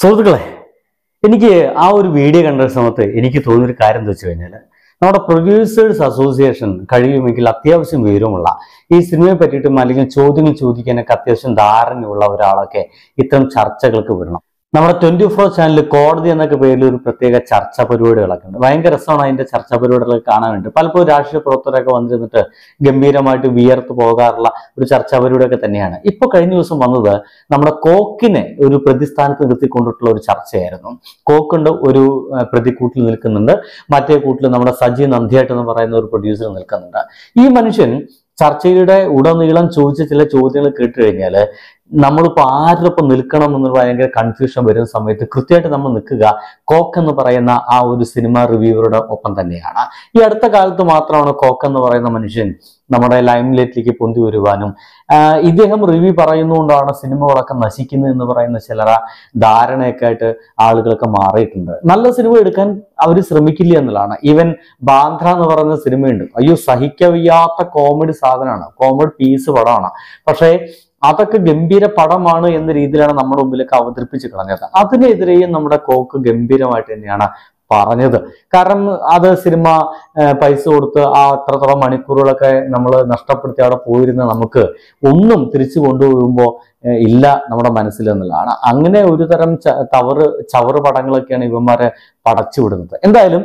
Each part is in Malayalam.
സുഹൃത്തുക്കളെ എനിക്ക് ആ ഒരു വീഡിയോ കണ്ട സമയത്ത് എനിക്ക് തോന്നിയൊരു കാര്യം എന്താ വെച്ച് കഴിഞ്ഞാൽ നമ്മുടെ പ്രൊഡ്യൂസേഴ്സ് അസോസിയേഷൻ കഴിയുമെങ്കിൽ അത്യാവശ്യം വിവരമുള്ള ഈ സിനിമയെ പറ്റിയിട്ടും അല്ലെങ്കിൽ ചോദ്യങ്ങൾ ചോദിക്കാനൊക്കെ അത്യാവശ്യം ധാരണയുള്ള ഒരാളൊക്കെ ഇത്തരം ചർച്ചകൾക്ക് വിടണം നമ്മുടെ ട്വന്റി ഫോർ ചാനൽ കോടതി എന്നൊക്കെ പേരിൽ ഒരു പ്രത്യേക ചർച്ചാ പരിപാടികളൊക്കെ ഉണ്ട് ഭയങ്കര രസമാണ് അതിന്റെ ചർച്ചാ പരിപാടികളൊക്കെ കാണാനുണ്ട് പലപ്പോഴും രാഷ്ട്രീയ പ്രവർത്തകരൊക്കെ വന്നിരുന്നിട്ട് ഗംഭീരമായിട്ട് വിയർത്ത് പോകാറുള്ള ഒരു ചർച്ചാ പരിപാടിയൊക്കെ തന്നെയാണ് ഇപ്പൊ കഴിഞ്ഞ ദിവസം വന്നത് നമ്മുടെ കോക്കിനെ ഒരു പ്രതിസ്ഥാനത്ത് നിർത്തിക്കൊണ്ടിട്ടുള്ള ഒരു ചർച്ചയായിരുന്നു കോക്കുണ്ട് ഒരു ആ, പ്രതിക്കൂട്ടിൽ നിൽക്കുന്നുണ്ട് മറ്റേ കൂട്ടിൽ നമ്മുടെ സജി നന്ദിയായിട്ട് എന്ന് പറയുന്ന ഒരു പ്രൊഡ്യൂസർ നിൽക്കുന്നുണ്ട് ഈ മനുഷ്യൻ ചർച്ചയുടെ ഉടനീളം ചോദിച്ച ചില ചോദ്യങ്ങൾ കേട്ട് കഴിഞ്ഞാൽ നമ്മളിപ്പോ ആരോടൊപ്പം നിൽക്കണം എന്നുള്ള ഭയങ്കര കൺഫ്യൂഷൻ വരുന്ന സമയത്ത് കൃത്യമായിട്ട് നമ്മൾ നിൽക്കുക കോക്ക് എന്ന് പറയുന്ന ആ ഒരു സിനിമ റിവ്യൂവറുടെ ഒപ്പം തന്നെയാണ് ഈ അടുത്ത കാലത്ത് മാത്രമാണ് കോക്ക് എന്ന് പറയുന്ന മനുഷ്യൻ നമ്മുടെ ലൈംലൈറ്റിലേക്ക് പൊന്തി വരുവാനും ആഹ് ഇദ്ദേഹം റിവ്യൂ പറയുന്നതുകൊണ്ടാണ് സിനിമകളൊക്കെ നശിക്കുന്നത് എന്ന് പറയുന്ന ചിലർ ധാരണയൊക്കെ ആയിട്ട് ആളുകളൊക്കെ മാറിയിട്ടുണ്ട് നല്ല സിനിമ എടുക്കാൻ അവർ ശ്രമിക്കില്ല എന്നുള്ളതാണ് ഈവൻ ബാന്ദ്ര എന്ന് പറയുന്ന സിനിമയുണ്ട് അയ്യോ സഹിക്കവയ്യാത്ത കോമഡി സാധനമാണ് കോമഡി പീസ് പടമാണ് പക്ഷേ അതൊക്കെ ഗംഭീര പടമാണ് എന്ന രീതിയിലാണ് നമ്മുടെ മുമ്പിലേക്ക് അവതരിപ്പിച്ച് കളഞ്ഞത് അതിനെതിരെയും നമ്മുടെ കോക്ക് ഗംഭീരമായിട്ട് തന്നെയാണ് പറഞ്ഞത് കാരണം അത് സിനിമ ഏഹ്, പൈസ കൊടുത്ത് ആ അത്രത്തോളം മണിക്കൂറുകളൊക്കെ നമ്മൾ നഷ്ടപ്പെടുത്തി അവിടെ പോയിരുന്ന നമുക്ക് ഒന്നും തിരിച്ചു കൊണ്ടുപോകുമ്പോൾ ഇല്ല നമ്മുടെ മനസ്സിൽ എന്നുള്ളതാണ് അങ്ങനെ ഒരു തരം ച- തവറ് ചവറ് പടങ്ങളൊക്കെയാണ് ഇവന്മാരെ പടച്ചു വിടുന്നത് എന്തായാലും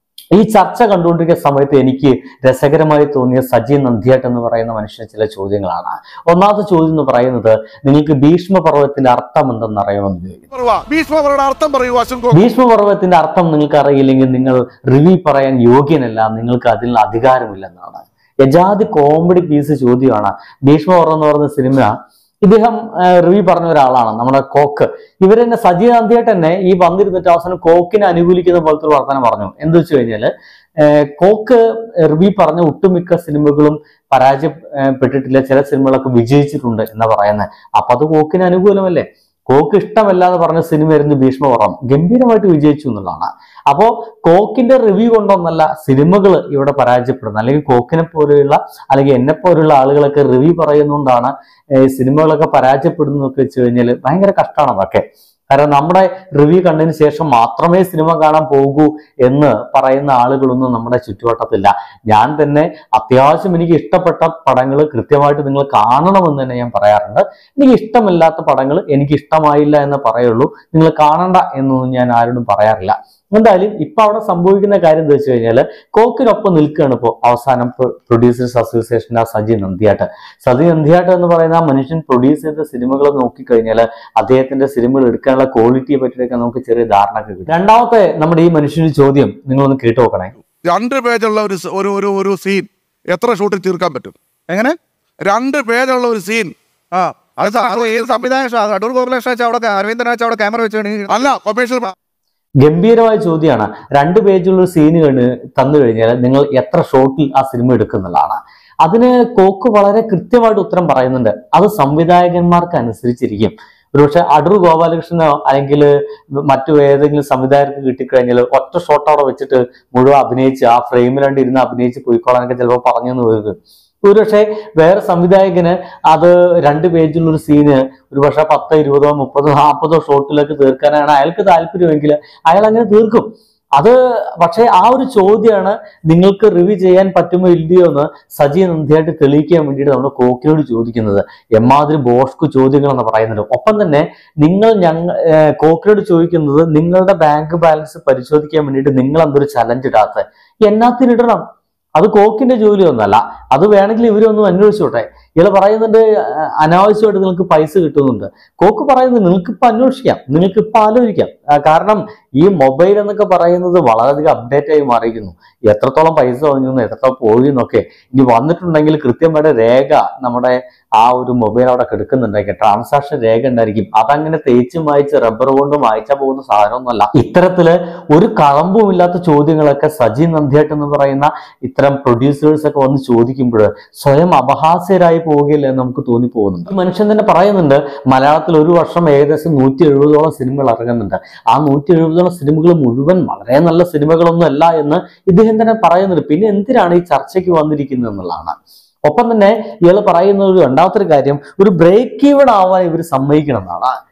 ഈ ചർച്ച കണ്ടുകൊണ്ടിരിക്കുന്ന സമയത്ത് എനിക്ക് രസകരമായി തോന്നിയ സജി നന്ദിയാട്ട് എന്ന് പറയുന്ന മനുഷ്യന് ചില ചോദ്യങ്ങളാണ് ഒന്നാമത്തെ ചോദ്യം എന്ന് പറയുന്നത് നിങ്ങൾക്ക് ഭീഷ്മ പർവ്വതത്തിന്റെ അർത്ഥം എന്തെന്ന് അറിയാമെന്ന് ചോദിക്കുന്നു പറവാ ഭീഷ്മപരുടെ അർത്ഥം പറയൂ അശുങ്കോ ഭീഷ്മ പർവ്വതത്തിന്റെ അർത്ഥം നിങ്ങൾക്ക് അറിയില്ലെങ്കിൽ നിങ്ങൾ റിവ്യൂ പറയാൻ യോഗ്യനല്ല നിങ്ങൾക്ക് അതിൽ അധികാരമില്ലെന്നാണ് യജാതി കോമഡി പീസ് ചോദ്യമാണ് ഭീഷ്മ പർവ്വതം എന്ന് പറയുന്ന സിനിമ ഇദ്ദേഹം റിവ്യൂ പറഞ്ഞ ഒരാളാണ് നമ്മുടെ കോക്ക് ഇവർ തന്നെ സജീവ് ഗാന്ധിയായിട്ട് തന്നെ ഈ വന്നിരുന്നിട്ട് അവസാനം കോക്കിനെ അനുകൂലിക്കുന്ന പോലത്തെ ഒരു വർത്തമാനം പറഞ്ഞു എന്ത് വെച്ച് കഴിഞ്ഞാല് ഏഹ് കോക്ക് റിവ്യൂ പറഞ്ഞ ഒട്ടുമിക്ക സിനിമകളും പരാജയപ്പെട്ടിട്ടില്ല ചില സിനിമകളൊക്കെ വിജയിച്ചിട്ടുണ്ട് എന്നാ പറയുന്നത് അപ്പൊ അത് കോക്കിന് അനുകൂലമല്ലേ കോക്ക് ഇഷ്ടമല്ല എന്ന് പറഞ്ഞ സിനിമയായിരുന്നു ഭീഷ്മപർവം ഗംഭീരമായിട്ട് വിജയിച്ചു എന്നുള്ളതാണ് അപ്പോ കോക്കിന്റെ റിവ്യൂ കൊണ്ടൊന്നല്ല സിനിമകൾ ഇവിടെ പരാജയപ്പെടുന്നത് അല്ലെങ്കിൽ കോക്കിനെ പോലെയുള്ള അല്ലെങ്കിൽ എന്നെ പോലെയുള്ള ആളുകളൊക്കെ റിവ്യൂ പറയുന്നതുകൊണ്ടാണ് ഏഹ് സിനിമകളൊക്കെ പരാജയപ്പെടുന്നതൊക്കെ വെച്ച് കഴിഞ്ഞാൽ ഭയങ്കര കഷ്ടമാണ് അതൊക്കെ കാരണം നമ്മുടെ റിവ്യൂ കണ്ടതിന് ശേഷം മാത്രമേ സിനിമ കാണാൻ പോകൂ എന്ന് പറയുന്ന ആളുകളൊന്നും നമ്മുടെ ചുറ്റുവട്ടത്തില്ല ഞാൻ തന്നെ അത്യാവശ്യം എനിക്ക് ഇഷ്ടപ്പെട്ട പടങ്ങൾ കൃത്യമായിട്ട് നിങ്ങൾ കാണണമെന്ന് തന്നെ ഞാൻ പറയാറുണ്ട് എനിക്ക് ഇഷ്ടമില്ലാത്ത പടങ്ങൾ എനിക്ക് ഇഷ്ടമായില്ല എന്ന് പറയുള്ളൂ നിങ്ങൾ കാണണ്ട എന്നൊന്നും ഞാൻ ആരോടും പറയാറില്ല എന്തായാലും ഇപ്പൊ അവിടെ സംഭവിക്കുന്ന കാര്യം എന്താ വെച്ച് കഴിഞ്ഞാൽ കോക്കിനൊപ്പം നിൽക്കുകയാണ് ഇപ്പോൾ അവസാനം പ്രൊഡ്യൂസേഴ്സ് അസോസിയേഷൻ്റെ ആ സജി നന്ദിയാട്ട് സജി നന്ദിയാട്ട് എന്ന് പറയുന്ന ആ മനുഷ്യൻ പ്രൊഡ്യൂസ് ചെയ്ത സിനിമകൾ നോക്കിക്കഴിഞ്ഞാൽ അദ്ദേഹത്തിന്റെ സിനിമകൾ എടുക്കാനുള്ള ക്വാളിറ്റിയെ പറ്റിയൊക്കെ നമുക്ക് ചെറിയ ധാരണ ഒക്കെ കിട്ടും രണ്ടാമത്തെ നമ്മുടെ ഈ മനുഷ്യന്റെ ചോദ്യം നിങ്ങളൊന്ന് കേട്ടു നോക്കണേ രണ്ട് പേജുള്ള ഒരു സ- ഒരു ഒരു ഒരു സീൻ എത്ര ഷൂട്ടിൽ തീർക്കാൻ പറ്റും എങ്ങനെ രണ്ട് പേജുള്ള ഒരു സീൻ ആ അത് സ- അത് ഏത് സംവിധാനം അടൂർ ഗോകുലകൃഷ്ണ വെച്ചാൽ അവിടെ അരവിന്ദൻ വെച്ചാൽ അവിടെ ക്യാമറ വെച്ചാണ് അല്ല കൊമേഴ്ഷ്യൽ ഗംഭീരമായ ചോദ്യമാണ് രണ്ട് പേജുള്ള ഒരു സീന് കണ്ട് തന്നു കഴിഞ്ഞാൽ നിങ്ങൾ എത്ര ഷോട്ടിൽ ആ സിനിമ എടുക്കുന്നുള്ളതാണ് അതിന് കോക്ക് വളരെ കൃത്യമായിട്ട് ഉത്തരം പറയുന്നുണ്ട് അത് സംവിധായകന്മാർക്ക് അനുസരിച്ചിരിക്കും ഒരുപക്ഷെ അടൂർ ഗോപാലകൃഷ്ണനോ അല്ലെങ്കിൽ മറ്റു ഏതെങ്കിലും സംവിധായകർക്ക് കിട്ടിക്കഴിഞ്ഞാൽ ഒറ്റ ഷോട്ട് അവിടെ വെച്ചിട്ട് മുഴുവൻ അഭിനയിച്ച് ആ ഫ്രെയിമിലാണ്ട് ഇരുന്ന് അഭിനയിച്ച് പോയിക്കോളാനൊക്കെ ചിലപ്പോൾ പറഞ്ഞു വരും ഒരുപക്ഷെ വേറെ സംവിധായകന് അത് രണ്ട് പേജിലുള്ള ഒരു സീന് ഒരു പക്ഷെ പത്തോ ഇരുപതോ മുപ്പതോ നാൽപ്പതോ ഷോട്ടിലൊക്കെ തീർക്കാനാണ് അയാൾക്ക് താല്പര്യമെങ്കിൽ അയാൾ അങ്ങനെ തീർക്കും അത് പക്ഷേ ആ ഒരു ചോദ്യമാണ് നിങ്ങൾക്ക് റിവ്യൂ ചെയ്യാൻ പറ്റുമോ ഇല്ലയോ എന്ന് സജി നന്ദിയായിട്ട് തെളിയിക്കാൻ വേണ്ടിയിട്ട് നമ്മൾ കോക്കിനോട് ചോദിക്കുന്നത് എമ്മാതിരി ബോഷ്കു ചോദ്യങ്ങൾ എന്ന് പറയുന്നുണ്ട് ഒപ്പം തന്നെ നിങ്ങൾ ഞങ്ങൾ കോക്കിനോട് ചോദിക്കുന്നത് നിങ്ങളുടെ ബാങ്ക് ബാലൻസ് പരിശോധിക്കാൻ വേണ്ടിയിട്ട് നിങ്ങൾ എന്തൊരു ചലഞ്ച് ഇടാത്ത എന്നാത്തിനിടണം അത് കോക്കിന്റെ ജോലിയൊന്നല്ല അത് വേണമെങ്കിൽ ഇവരൊന്നും അന്വേഷിച്ചോട്ടെ ഇയാൾ പറയുന്നുണ്ട് ആ, അനാവശ്യമായിട്ട് നിങ്ങൾക്ക് പൈസ കിട്ടുന്നുണ്ട് കോക്ക് പറയുന്നത് നിങ്ങൾക്ക് ഇപ്പൊ അന്വേഷിക്കാം നിങ്ങൾക്ക് ഇപ്പൊ ആലോചിക്കാം ആ, കാരണം ഈ മൊബൈൽ എന്നൊക്കെ പറയുന്നത് വളരെയധികം അപ്ഡേറ്റ് ആയി മാറിയിരിക്കുന്നു എത്രത്തോളം പൈസ വന്നു എത്രത്തോളം പോയി എന്നൊക്കെ ഇനി വന്നിട്ടുണ്ടെങ്കിൽ കൃത്യമായിട്ട് രേഖ നമ്മുടെ ആ ഒരു മൊബൈൽ അവിടെ കിടക്കുന്നുണ്ടെങ്കിൽ ട്രാൻസാക്ഷൻ രേഖ ഉണ്ടായിരിക്കും അതങ്ങനെ തേച്ച് മായ്ച്ച് റബ്ബർ കൊണ്ട് മായ്ച്ചാൽ പോകുന്ന സാധനമൊന്നുമല്ല ഇത്തരത്തില് ഒരു കളമ്പുമില്ലാത്ത ചോദ്യങ്ങളൊക്കെ സജി നന്ദിയാട്ട് എന്ന് പറയുന്ന ഇത്തരം പ്രൊഡ്യൂസേഴ്സ് ഒക്കെ വന്ന് ചോദിക്കുമ്പോൾ സ്വയം അപഹാസ്യരായി പോവുകയില്ല എന്ന് നമുക്ക് തോന്നിപ്പോകുന്നുണ്ട് ഈ മനുഷ്യൻ തന്നെ പറയുന്നുണ്ട് മലയാളത്തിൽ ഒരു വർഷം ഏകദേശം നൂറ്റി എഴുപതോളം സിനിമകൾ ഇറങ്ങുന്നുണ്ട് ആ നൂറ്റി എഴുപതോളം സിനിമകൾ മുഴുവൻ വളരെ നല്ല സിനിമകളൊന്നും അല്ല എന്ന് ഇദ്ദേഹം തന്നെ പറയുന്നുണ്ട് പിന്നെ എന്തിനാണ് ഈ ചർച്ചയ്ക്ക് വന്നിരിക്കുന്നത് എന്നുള്ളതാണ് ഒപ്പം തന്നെ ഇയാൾ പറയുന്ന ഒരു രണ്ടാമത്തെ ഒരു കാര്യം ഒരു ബ്രേക്ക് ഈവൺ ആവാൻ ഇവർ സമ്മതിക്കണം എന്നാണ്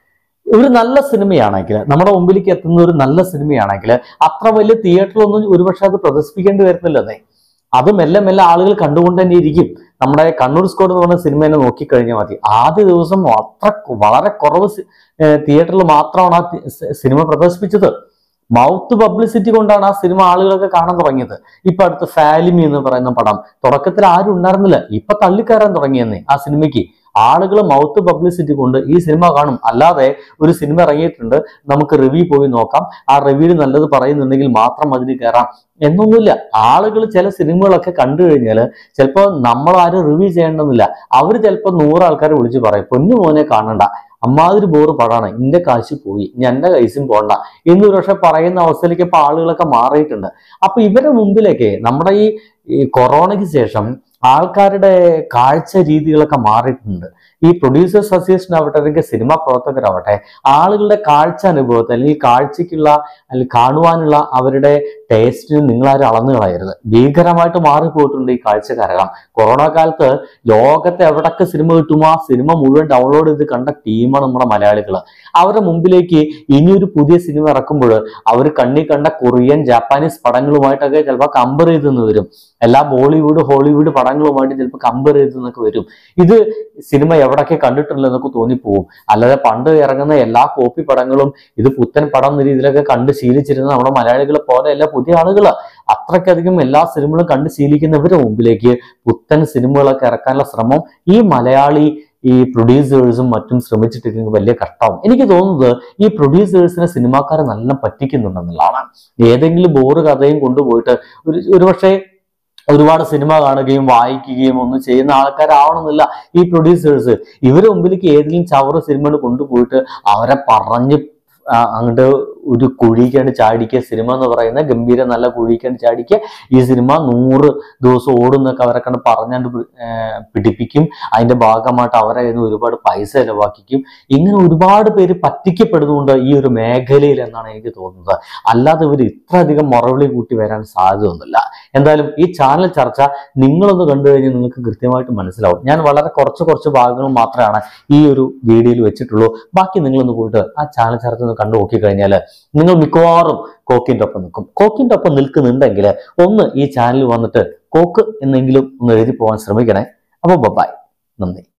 ഒരു നല്ല സിനിമയാണെങ്കിൽ നമ്മുടെ മുമ്പിലേക്ക് എത്തുന്ന ഒരു നല്ല സിനിമയാണെങ്കിൽ അത്ര വലിയ തിയേറ്ററിലൊന്നും ഒരുപക്ഷെ അത് പ്രദർശിപ്പിക്കേണ്ടി വരുന്നില്ലെന്നേ അത് മെല്ലെ മെല്ലെ ആളുകൾ കണ്ടുകൊണ്ട് തന്നെ ഇരിക്കും നമ്മുടെ കണ്ണൂർ സ്കോഡ് എന്ന് പറഞ്ഞ സിനിമേനെ നോക്കിക്കഴിഞ്ഞാൽ മതി ആദ്യ ദിവസം അത്ര കു- വളരെ കുറവ് തിയേറ്ററിൽ മാത്രമാണ് ആ തി- സി- സിനിമ പ്രദർശിപ്പിച്ചത് മൗത്ത് പബ്ലിസിറ്റി കൊണ്ടാണ് ആ സിനിമ ആളുകളൊക്കെ കാണാൻ തുടങ്ങിയത് ഇപ്പൊ അടുത്ത് ഫാലിമി എന്ന് പറയുന്ന പടം തുടക്കത്തിൽ ആരും ഉണ്ടായിരുന്നില്ല ഇപ്പൊ തള്ളിക്കയറാൻ തുടങ്ങിയെന്നേ ആ സിനിമയ്ക്ക് ആളുകൾ മൗത്ത് പബ്ലിസിറ്റി കൊണ്ട് ഈ സിനിമ കാണും അല്ലാതെ ഒരു സിനിമ ഇറങ്ങിയിട്ടുണ്ട് നമുക്ക് റിവ്യൂ പോയി നോക്കാം ആ റിവ്യൂവിൽ നല്ലത് പറയുന്നുണ്ടെങ്കിൽ മാത്രം അതിന് കയറാം എന്നൊന്നുമില്ല ആളുകൾ ചില സിനിമകളൊക്കെ കണ്ടു കഴിഞ്ഞാൽ ചിലപ്പോൾ നമ്മൾ ആരും റിവ്യൂ ചെയ്യേണ്ടെന്നില്ല അവർ ചിലപ്പോൾ നൂറ് ആൾക്കാരെ വിളിച്ച് പറയും പൊന്നു മോനെ കാണണ്ട അമ്മാതിരി ബോറ് പടാണ് ഇന്റെ കാശ് പോയി ഇനി എന്റെ കൈസും പോണ്ട എന്നൊരു പക്ഷെ പറയുന്ന അവസ്ഥയിലേക്ക് ഇപ്പൊ ആളുകളൊക്കെ മാറിയിട്ടുണ്ട് അപ്പൊ ഇവരുടെ മുമ്പിലേക്ക് നമ്മുടെ ഈ ഈ കൊറോണയ്ക്ക് ശേഷം ആൾക്കാരുടെ കാഴ്ച രീതികളൊക്കെ മാറിയിട്ടുണ്ട് ഈ പ്രൊഡ്യൂസേഴ്സ് അസോസിയേഷൻ ആവട്ടെ അല്ലെങ്കിൽ സിനിമാ പ്രവർത്തകരാവട്ടെ ആളുകളുടെ കാഴ്ച അനുഭവത്തെ അല്ലെങ്കിൽ കാഴ്ചയ്ക്കുള്ള അല്ലെങ്കിൽ കാണുവാനുള്ള അവരുടെ ടേസ്റ്റിന് നിങ്ങളാരും അളന്നു കളയരുത് ഭീകരമായിട്ട് മാറിപ്പോയിട്ടുണ്ട് ഈ കാഴ്ചക്കാരകം കൊറോണ കാലത്ത് ലോകത്തെ എവിടൊക്കെ സിനിമ കിട്ടുമോ ആ സിനിമ മുഴുവൻ ഡൗൺലോഡ് ചെയ്ത് കണ്ട ടീമാണ് നമ്മുടെ മലയാളികൾ അവരുടെ മുമ്പിലേക്ക് ഇനിയൊരു പുതിയ സിനിമ ഇറക്കുമ്പോൾ അവർ കണ്ണി കണ്ട കൊറിയൻ ജാപ്പാനീസ് പടങ്ങളുമായിട്ടൊക്കെ ചിലപ്പോൾ കമ്പയർ ചെയ്തെന്ന് വരും എല്ലാ ബോളിവുഡ് ഹോളിവുഡ് പടങ്ങളുമായിട്ട് ചിലപ്പോൾ കമ്പയർ ചെയ്തെന്നൊക്കെ വരും ഇത് സിനിമ എവിടൊക്കെ കണ്ടിട്ടുള്ളതെന്നൊക്കെ തോന്നിപ്പോവും അല്ലാതെ പണ്ട് ഇറങ്ങുന്ന എല്ലാ കോപ്പി പടങ്ങളും ഇത് പുത്തൻ പടം എന്ന രീതിയിലൊക്കെ കണ്ട് ശീലിച്ചിരുന്ന നമ്മുടെ മലയാളികളെ പോലെയല്ല പുതിയ ആളുകൾ അത്രയ്ക്കധികം എല്ലാ സിനിമകളും കണ്ട് ശീലിക്കുന്നവരുടെ മുമ്പിലേക്ക് പുത്തൻ സിനിമകളൊക്കെ ഇറക്കാനുള്ള ശ്രമം ഈ മലയാളി ഈ പ്രൊഡ്യൂസേഴ്സും മറ്റും ശ്രമിച്ചിട്ടില്ലെങ്കിൽ വലിയ കഷ്ടമാവും എനിക്ക് തോന്നുന്നത് ഈ പ്രൊഡ്യൂസേഴ്സിനെ സിനിമാക്കാരെ നല്ല പറ്റിക്കുന്നുണ്ടെന്നുള്ളതാണ് ഏതെങ്കിലും ബോറ് കഥയും കൊണ്ടുപോയിട്ട് ഒരു ഒരുപക്ഷെ ഒരുപാട് സിനിമ കാണുകയും വായിക്കുകയും ഒന്നും ചെയ്യുന്ന ആൾക്കാരാവണമെന്നില്ല ഈ പ്രൊഡ്യൂസേഴ്സ് ഇവരുടെ മുമ്പിലേക്ക് ഏതെങ്കിലും ചവറ് സിനിമകൾ കൊണ്ടുപോയിട്ട് അവരെ പറഞ്ഞ് ആ, അങ്ങോട്ട് ഒരു കുഴിക്കാണ്ട് ചാടിക്കുക സിനിമ എന്ന് പറയുന്ന ഗംഭീര നല്ല കുഴിക്കാണ്ട് ചാടിക്കുക ഈ സിനിമ നൂറ് ദിവസം ഓടുന്നൊക്കെ അവരെ കണ്ട് പറഞ്ഞാണ്ട് പി- ഏ, പിടിപ്പിക്കും അതിന്റെ ഭാഗമായിട്ട് അവരെ കയ്യിൽ നിന്ന് ഒരുപാട് പൈസ ചെലവാക്കിക്കും ഇങ്ങനെ ഒരുപാട് പേര് പറ്റിക്കപ്പെടുന്നുണ്ട് ഈ ഒരു മേഖലയിൽ എന്നാണ് എനിക്ക് തോന്നുന്നത് അല്ലാതെ ഇവർ ഇത്രയധികം മുറവിളി കൂട്ടി വരാൻ സാധ്യതയൊന്നുമില്ല എന്തായാലും ഈ ചാനൽ ചർച്ച നിങ്ങളൊന്ന് കണ്ടു കഴിഞ്ഞാൽ നിങ്ങൾക്ക് കൃത്യമായിട്ട് മനസ്സിലാവും ഞാൻ വളരെ കുറച്ച് കുറച്ച് ഭാഗങ്ങൾ മാത്രമാണ് ഈ ഒരു വീഡിയോയിൽ വെച്ചിട്ടുള്ളൂ ബാക്കി നിങ്ങളൊന്ന് പോയിട്ട് ആ ചാനൽ ചർച്ച ഒന്ന് കണ്ടു നോക്കിക്കഴിഞ്ഞാൽ നിങ്ങൾ മിക്കവാറും കോക്കിൻ്റെ ഒപ്പം നിൽക്കും കോക്കിൻ്റെ ഒപ്പം നിൽക്കുന്നുണ്ടെങ്കിൽ ഒന്ന് ഈ ചാനൽ വന്നിട്ട് കോക്ക് എന്നെങ്കിലും ഒന്ന് എഴുതി പോകാൻ ശ്രമിക്കണേ അപ്പോൾ ബൈ നന്ദി